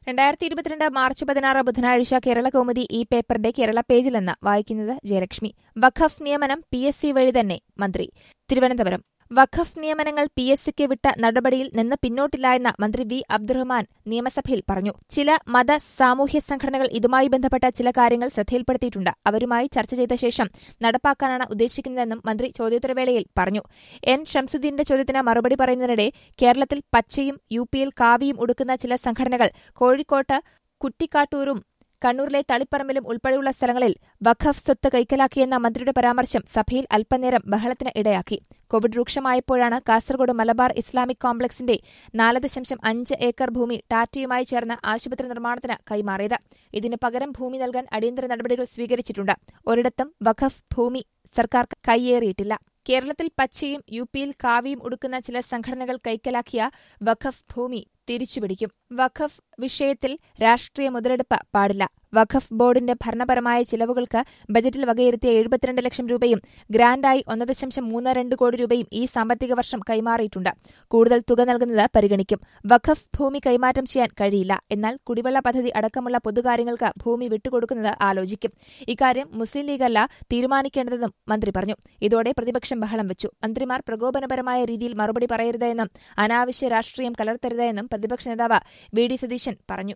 രണ്ടായിരത്തി ഇരുപത്തിരണ്ട് മാർച്ച് പതിനാറ് ബുധനാഴ്ച കേരള കൗമുദി ഈ പേപ്പറിന്റെ കേരള പേജിൽ നിന്ന് വായിക്കുന്നത് ജയലക്ഷ്മി വഖഫ് നിയമനം പി എസ് സി വഴി തന്നെ മന്ത്രി തിരുവനന്തപുരം വഖഫ് നിയമനങ്ങൾ പി എസ് സിക്ക് വിട്ട നടപടിയിൽ നിന്ന് പിന്നോട്ടില്ല എന്ന് മന്ത്രി വി അബ്ദുറഹ്മാൻ നിയമസഭയിൽ പറഞ്ഞു ചില മത സാമൂഹ്യ സംഘടനകൾ ഇതുമായി ബന്ധപ്പെട്ട ചില കാര്യങ്ങൾ ശ്രദ്ധയിൽപ്പെടുത്തിയിട്ടുണ്ട് അവരുമായി ചർച്ച ചെയ്ത ശേഷം നടപ്പാക്കാനാണ് ഉദ്ദേശിക്കുന്നതെന്നും മന്ത്രി ചോദ്യോത്തരവേളയിൽ പറഞ്ഞു എൻ ഷംസുദ്ദീന്റെ ചോദ്യത്തിന് മറുപടി പറയുന്നതിനിടെ കേരളത്തിൽ പച്ചയും യു പിയിൽ കാവിയും ഉടുക്കുന്ന ചില സംഘടനകൾ കോഴിക്കോട്ട് കുറ്റിക്കാട്ടൂരും കണ്ണൂരിലെ തളിപ്പറമ്പിലും ഉൾപ്പെടെയുള്ള സ്ഥലങ്ങളിൽ വഖഫ് സ്വത്ത് കൈക്കലാക്കിയെന്ന മന്ത്രിയുടെ പരാമർശം സഭയിൽ അല്പനേരം ബഹളത്തിന് ഇടയാക്കി കോവിഡ് രൂക്ഷമായപ്പോഴാണ് കാസർഗോഡ് മലബാർ ഇസ്ലാമിക് കോംപ്ലക്സിന്റെ നാല് ദശാംശം അഞ്ച് ഏക്കർ ഭൂമി ടാറ്റയുമായി ചേർന്ന് ആശുപത്രി നിർമ്മാണത്തിന് കൈമാറിയത് ഇതിന് പകരം ഭൂമി നൽകാൻ അടിയന്തര നടപടികൾ സ്വീകരിച്ചിട്ടുണ്ട് ഒരിടത്തും വഖഫ് ഭൂമി സർക്കാർ കൈയേറിയിട്ടില്ല കേരളത്തിൽ പച്ചയും യു പിയിൽ കാവിയും ഉടുക്കുന്ന ചില സംഘടനകൾ കൈക്കലാക്കിയ വഖഫ് ഭൂമി തിരിച്ചുപിടിക്കും വഖഫ് വിഷയത്തിൽ രാഷ്ട്രീയ മുതലെടുപ്പ് പാടില്ല വഖഫ് ബോർഡിന്റെ ഭരണപരമായ ചിലവുകൾക്ക് ബജറ്റിൽ വകയിരുത്തിയ എഴുപത്തിരണ്ട് ലക്ഷം രൂപയും ഗ്രാന്റായി ഒന്ന് ദശാംശം മൂന്ന് രണ്ട് കോടി രൂപയും ഈ സാമ്പത്തിക വർഷം കൈമാറിയിട്ടുണ്ട് കൂടുതൽ തുക നൽകുന്നത് പരിഗണിക്കും വഖഫ് ഭൂമി കൈമാറ്റം ചെയ്യാൻ കഴിയില്ല എന്നാൽ കുടിവെള്ള പദ്ധതി അടക്കമുള്ള പൊതുകാര്യങ്ങൾക്ക് ഭൂമി വിട്ടുകൊടുക്കുന്നത് ആലോചിക്കും ഇക്കാര്യം മുസ്ലിം ലീഗല്ല തീരുമാനിക്കേണ്ടതെന്നും മന്ത്രി പറഞ്ഞു ഇതോടെ പ്രതിപക്ഷം ബഹളം വെച്ചു മന്ത്രിമാർ പ്രകോപനപരമായ രീതിയിൽ മറുപടി പറയരുതെന്നും അനാവശ്യ രാഷ്ട്രീയം കലർത്തരുതെന്നും പ്രതിപക്ഷ നേതാവ് വി ഡി സതീശൻ പറഞ്ഞു